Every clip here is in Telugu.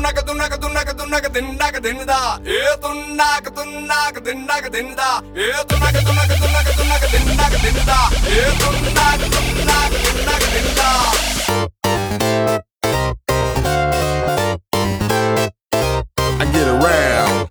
తున్నక తున్నక తున్నక తున్నక తిన్నాక తిన్నదా ఏ తున్నాక తున్నాక తిన్నాక తిన్నదా ఏ తున్నక తున్నక తున్నక తున్నక తిన్నాక తిన్నదా ఏ తున్నాక తున్నాక తిన్నాక తిన్నదా I get around.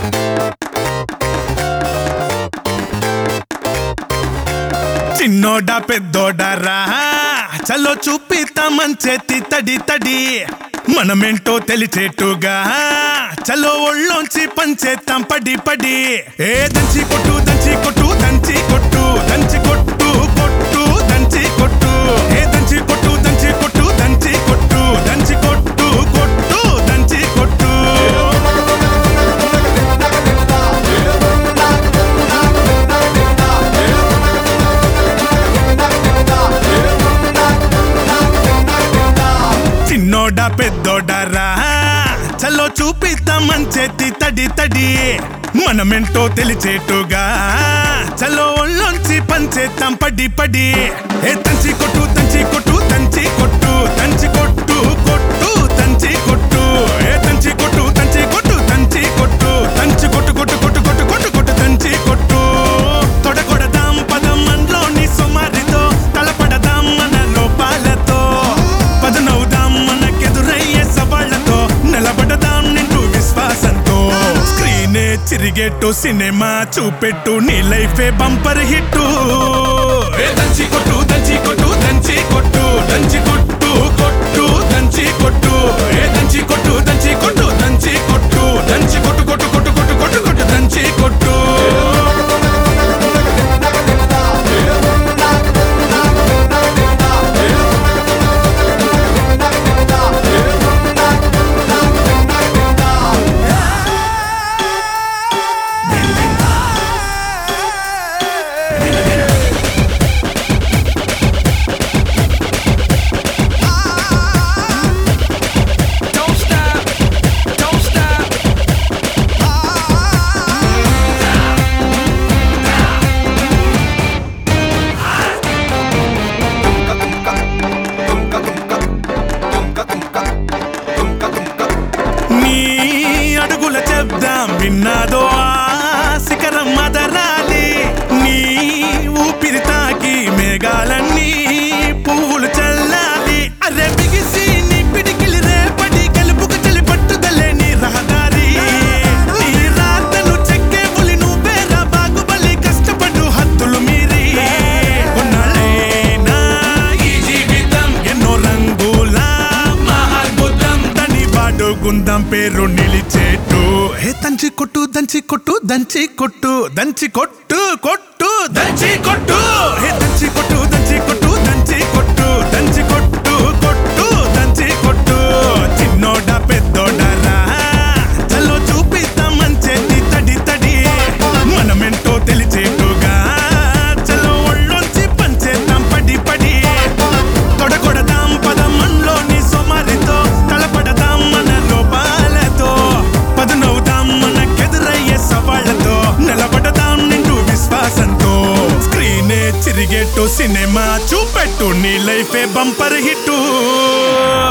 చిన్నోడా పెద్దోడా రా చలో చూపిస్తామని చేతి తడి తడి మనమేంటో తెలిచేట్టుగా చలో ఒళ్ళోంచి పంచేస్తాం పడి పడి ఏ దంచి కొట్టు దంచి కొట్టు దంచి కొట్టు దంచి కొట్టు కొట్టు దంచి కొట్టు ఏ దంచి కొట్టు దంచి కొట్టు దంచి కొట్టు దంచి కొట్టు కొట్టు దంచి కొట్టు చిన్నోడా పెద్దోడా రా చలో చూపిస్తామని చేతి తడి తడి మనమేంటో తెలిచేట్టుగా చలో ఒళ్ళొంచి పంచేస్తాం పడి పడి ఏ తంచి కొట్టు తంచి కొట్టు తంచి కొట్టు తంచి కొట్టు కొట్టు తంచి కొట్టు ఏ తంచి కొట్టు తంచి కొట్టు తంచి కొట్టు తంచి కొట్టు కొట్టు కొట్టు కొట్టు కొట్టు కొట్టు తంచి కొట్టు తొడగొడదాం పదం మనలోని సుమారితో తలపడదాం మన లోపాలతో పదనవుదాం మనకెదురయ్యే సవాళ్లతో నిలబడదాం నిండు విశ్వాసంతో స్క్రీనే చిరిగేట్టు సినిమా చూపెట్టు నీ లైఫే బంపర్ హిట్టు ఏ దంచి కొట్టు దంచి కొట్టు దంచి కొట్టు దంచి కొట్టు కొట్టు దంచి కొట్టు ఏ దంచి కొట్టు దంచి కొట్టు దంచి కొట్టు దంచి కొట్టు కొట్టు కొట్టు కొట్టు కొట్టు కొట్టు దంచి కొట్టు Don't stop, don't stop. నీ అడుగుల చెప్దాం విన్నాదో ఆ శిఖరం మదరాలి నీ ఊపిరి తాకి మేఘాలన్నీ పువ్వులు చల్లాలి అరే బిగిసి నీ పిడికిలి రేపటి కలుపుకు చలి పట్టుదలే నీ రహదారి నీ రాతను చెక్కే పులి నువ్వేరా బాగుబలి కష్టపడు హద్దులు మీరి కొన్నాళ్ళైనా ఈ జీవితం ఎన్నో రంగుల మహాద్భుతం దాని వాడు గుందం పేరు నిలిచేట్టు హే దంచి కొట్టు దంచి కొట్టు దంచి కొట్టు దంచి కొట్టు కొట్టు దంచి కొట్టు హే దంచి కొట్టు దంచి కొట్టు దంచి కొట్టు దంచి కొట్టు కొట్టు దంచి కొట్టు చిన్నోడా పెద్దోడా రా చలో చూపిస్తామని చేతి తడి తడి మనమెంటో తెలిచేట్టుగా చలో ఒళ్ళొంచి పంచేద్దాం పడి పడి తొడగొడదాం పదమన్లోని సోమారితో తలపడదాం మన లోపాలతో పదునవుదాం మనకెదురయ్యే సవాళ్లతో నిలబడదాం నిండు విశ్వాసంతో స్క్రీనే చిరిగేట్టు సినిమా చూపెట్టు నీ లైఫే బంపర్ హిట్టు